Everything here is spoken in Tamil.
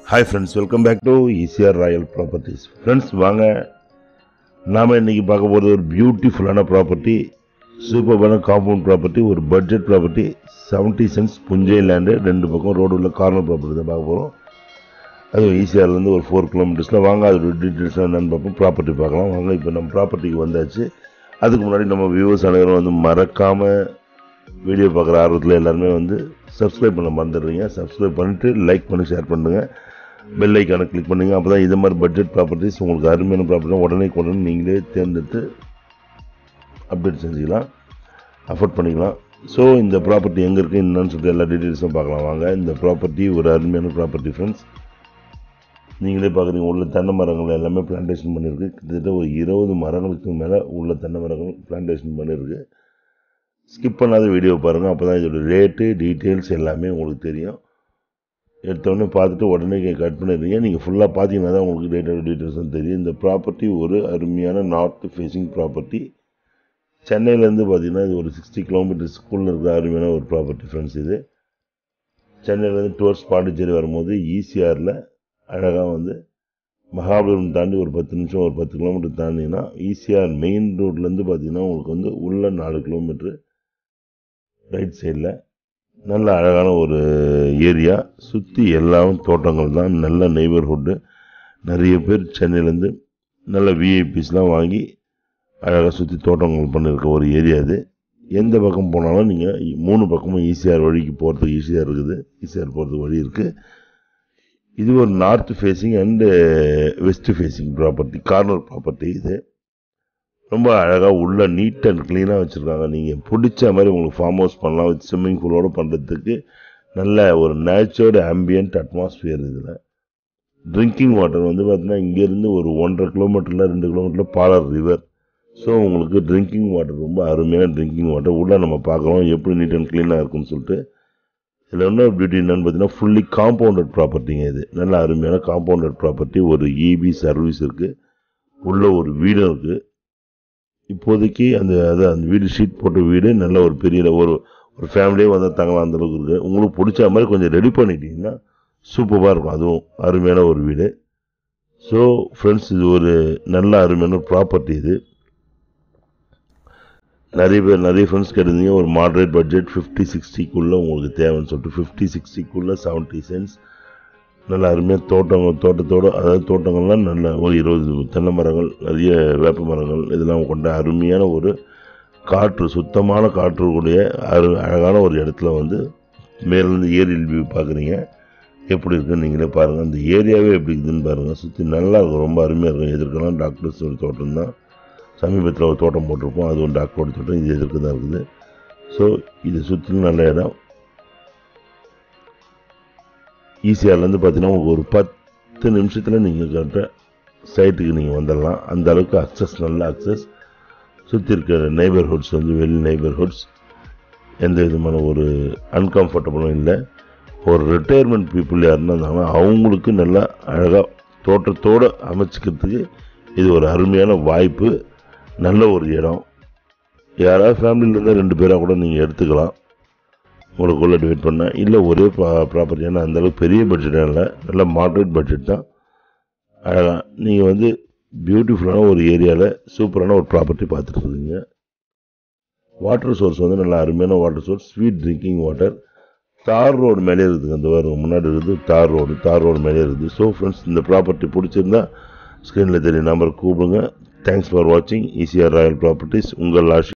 hi friends welcome back to ECR royal properties friends வாங்க நாம் இன்னைக்கு பார்க்க போகிறது ஒரு பியூட்டிஃபுல்லான ப்ராப்பர்ட்டி சூப்பர்பான காம்பவுண்ட் ப்ராப்பர்ட்டி ஒரு பட்ஜெட் ப்ராப்பர்ட்டி 70 சென்ஸ் புஞ்சை லேண்டு ரெண்டு பக்கம் ரோடு உள்ள கார்னர் ப்ராப்பர்ட்டி தான் பார்க்க போகிறோம் அதுவும் ஈசிஆர்லேருந்து ஒரு ஃபோர் கிலோமீட்டர்ஸில் வாங்க அதோட டீட்டெயில்ஸ் என்னென்னு பார்ப்போம் ப்ராப்பர்ட்டி பார்க்கலாம் வாங்க இப்போ நம்ம ப்ராப்பர்ட்டிக்கு வந்தாச்சு அதுக்கு முன்னாடி நம்ம வியூவர்ஸ் அனைவரும் வந்து மறக்காமல் வீடியோ பார்க்குற ஆர்வத்தில் எல்லாருமே வந்து சப்ஸ்கிரைப் பண்ண மறந்துடுறீங்க சப்ஸ்கிரைப் பண்ணிவிட்டு லைக் பண்ணி ஷேர் பண்ணுங்கள் பெல் ஐக்கானை கிளிக் பண்ணுங்க அப்போ தான் இது மாதிரி பட்ஜெட் ப்ராப்பர்ட்டிஸ் உங்களுக்கு அருமையான ப்ராப்பர்ட்டி உடனே உடனே நீங்களே தேர்ந்தெடுத்து அப்டேட் செஞ்சுக்கலாம் அஃபோர்ட் பண்ணிக்கலாம் ஸோ இந்த ப்ராப்பர்ட்டி எங்கே இருக்குது என்னன்னு சொல்லிட்டு எல்லா டீட்டெயில்ஸும் பார்க்கலாம் வாங்க இந்த ப்ராப்பர்ட்டி ஒரு அருமையான ப்ராப்பர்ட்டி ஃப்ரெண்ட்ஸ் நீங்களே பார்க்குறீங்க உள்ள தென்னை மரங்கள் எல்லாமே பிளான்டேஷன் பண்ணியிருக்கு கிட்டத்தட்ட ஒரு இருபது மரங்களுக்கு மேலே உள்ள தென்னை மரங்கள் பிளான்டேஷன் பண்ணியிருக்கு ஸ்கிப் பண்ணாத வீடியோ பாருங்கள் அப்போ தான் இதோட ரேட்டு டீட்டெயில்ஸ் எல்லாமே உங்களுக்கு தெரியும் எடுத்தோடனே பார்த்துட்டு உடனே கட் பண்ணிடுறீங்க நீங்கள் ஃபுல்லாக பார்த்தீங்கன்னா தான் உங்களுக்கு ரேட்டோட டீட்டெயில்ஸும் தெரியும் இந்த ப்ராப்பர்ட்டி ஒரு அருமையான நார்த் ஃபேஸிங் ப்ராப்பர்ட்டி சென்னையிலேருந்து பார்த்தீங்கன்னா இது ஒரு சிக்ஸ்டி கிலோமீட்டர்ஸ்க்குள்ளே இருக்கிற அருமையான ஒரு ப்ராப்பர்ட்டி ஃப்ரெண்ட்ஸ் இது சென்னையிலேருந்து டுவர்ட்ஸ் பாண்டிச்சேரி வரும்போது ஈசிஆரில் அழகாக வந்து மகாபலிபுரம் தாண்டி ஒரு பத்து நிமிஷம் ஒரு பத்து கிலோமீட்டர் தாண்டிங்கன்னா ஈசிஆர் மெயின் ரோட்லேருந்து பார்த்தீங்கன்னா உங்களுக்கு வந்து உள்ள நாலு கிலோமீட்ரு ரைட் சைடில் நல்ல அழகான ஒரு ஏரியா சுற்றி எல்லாம் தோட்டங்கள் தான் நல்ல நெய்பர்ஹுட்டு நிறைய பேர் சென்னையிலேருந்து நல்ல விஐபிஸ்லாம் வாங்கி அழகாக சுற்றி தோட்டங்கள் பண்ணியிருக்க ஒரு ஏரியா இது எந்த பக்கம் போனாலும் நீங்கள் மூணு பக்கமும் ஈசிஆர் வழிக்கு போகிறதுக்கு ஈஸியாக இருக்குது ஈசிஆர் போகிறதுக்கு வழி இருக்குது இது ஒரு north facing and west facing property corner property இது ரொம்ப அழகாக உள்ள நீட் அண்ட் க்ளீனாக வச்சுருக்காங்க நீங்கள் பிடிச்ச மாதிரி உங்களுக்கு ஃபார்ம் ஹவுஸ் பண்ணலாம் வித் ஸ்விம்மிங் பூலோடு பண்ணுறதுக்கு நல்ல ஒரு நேச்சுரல் ஆம்பியன்ட் அட்மாஸ்பியர் இதில் ட்ரிங்கிங் வாட்டர் வந்து பார்த்தீங்கன்னா இங்கேருந்து ஒரு ஒன்றரை கிலோமீட்டரில் ரெண்டு கிலோமீட்டரில் பாலர் ரிவர் ஸோ உங்களுக்கு ட்ரிங்கிங் வாட்டர் ரொம்ப அருமையான ட்ரிங்கிங் வாட்டர் உள்ளே நம்ம பார்க்குறோம் எப்படி நீட் அண்ட் க்ளீனாக இருக்குன்னு சொல்லிட்டு இதில் இன்னொரு பியூட்டி என்னன்னு பார்த்தீங்கன்னா ஃபுல்லி காம்பவுண்டட் ப்ராப்பர்ட்டிங்க இது நல்ல அருமையான காம்பவுண்டட் ப்ராப்பர்ட்டி ஒரு இபி சர்வீஸ் இருக்குது உள்ள ஒரு வீடும் இருக்குது இப்போதைக்கு அந்த அது அந்த வீடு ஷீட் போட்ட வீடு நல்ல ஒரு பெரிய ஒரு ஒரு ஃபேமிலியே வந்து தங்கலாம் அந்த அளவுக்கு இருக்குது உங்களுக்கு பிடிச்ச மாதிரி கொஞ்சம் ரெடி பண்ணிட்டீங்கன்னா சூப்பராக இருக்கும் அதுவும் அருமையான ஒரு வீடு ஸோ ஃப்ரெண்ட்ஸ் இது ஒரு நல்ல அருமையான ப்ராப்பர்ட்டி இது நிறைய பேர் நிறைய ஃப்ரெண்ட்ஸ் கேட்டிருந்தீங்க ஒரு மாட்ரேட் பட்ஜெட் ஃபிஃப்டி சிக்ஸ்டிக்குள்ளே உங்களுக்கு தேவைன்னு சொல்லிட்டு ஃபிஃப்டி சிக்ஸ்டிக்குள்ளே செவன்ட்டி சென்ஸ் நல்ல அருமையாக தோட்டங்கள் தோட்டத்தோடு அதாவது தோட்டங்கள்லாம் நல்ல ஒரு இருபது தென்னை மரங்கள் நிறைய வேப்ப மரங்கள் இதெல்லாம் கொண்ட அருமையான ஒரு காற்று சுத்தமான காற்று கூடிய அரு அழகான ஒரு இடத்துல வந்து மேலேருந்து ஏரியல் வியூ பார்க்குறீங்க எப்படி இருக்குன்னு நீங்களே பாருங்கள் அந்த ஏரியாவே எப்படி இருக்குதுன்னு பாருங்கள் சுற்றி நல்லா இருக்கும் ரொம்ப அருமையாக இருக்கும் எதிர்க்கலாம் டாக்டர்ஸ் ஒரு தோட்டம் தான் சமீபத்தில் ஒரு தோட்டம் போட்டிருப்போம் அது ஒரு டாக்டரோட தோட்டம் இது எதிர்க்கு தான் இருக்குது ஸோ இது சுற்றிலும் நல்ல இடம் ஈஸியார்லேருந்து பார்த்தீங்கன்னா உங்களுக்கு ஒரு பத்து நிமிஷத்தில் நீங்கள் கரெக்டாக சைட்டுக்கு நீங்கள் வந்துடலாம் அந்த அளவுக்கு அக்சஸ் நல்ல அக்சஸ் சுற்றி இருக்கிற நெய்பர்ஹுட்ஸ் வந்து வெளி நெய்பர்ஹுட்ஸ் எந்த விதமான ஒரு அன்கம்ஃபர்டபுளும் இல்லை ஒரு ரிட்டையர்மெண்ட் பீப்புள் யாருன்னா இருந்தாங்கன்னா அவங்களுக்கு நல்லா அழகாக தோட்டத்தோடு அமைச்சிக்கிறதுக்கு இது ஒரு அருமையான வாய்ப்பு நல்ல ஒரு இடம் யாராவது ஃபேமிலியில் இருந்தால் ரெண்டு பேராக கூட நீங்கள் எடுத்துக்கலாம் உங்களுக்குள்ள டிவைட் பண்ணால் இல்லை ஒரே ப்ரா ப்ராப்பர்ட்டி ஏன்னா அந்தளவுக்கு பெரிய பட்ஜெட்டாக இல்லை நல்ல மாட்ரேட் பட்ஜெட் தான் அழகாக நீங்கள் வந்து பியூட்டிஃபுல்லான ஒரு ஏரியாவில் சூப்பரான ஒரு ப்ராப்பர்ட்டி பார்த்துட்டு இருக்கீங்க வாட்டர் சோர்ஸ் வந்து நல்ல அருமையான water source sweet drinking water தார் ரோடு மேலே இருக்குது அந்த வாரம் முன்னாடி இருக்குது தார் ரோடு தார் ரோடு மேலே இருக்குது ஸோ ஃப்ரெண்ட்ஸ் இந்த ப்ராப்பர்ட்டி பிடிச்சிருந்தா ஸ்க்ரீனில் தெரிய நம்பர் கூப்பிடுங்க தேங்க்ஸ் ஃபார் வாட்சிங் ஈசிஆர் ராயல் ப்ராப்பர்ட்டிஸ் உங்கள் ஆஷி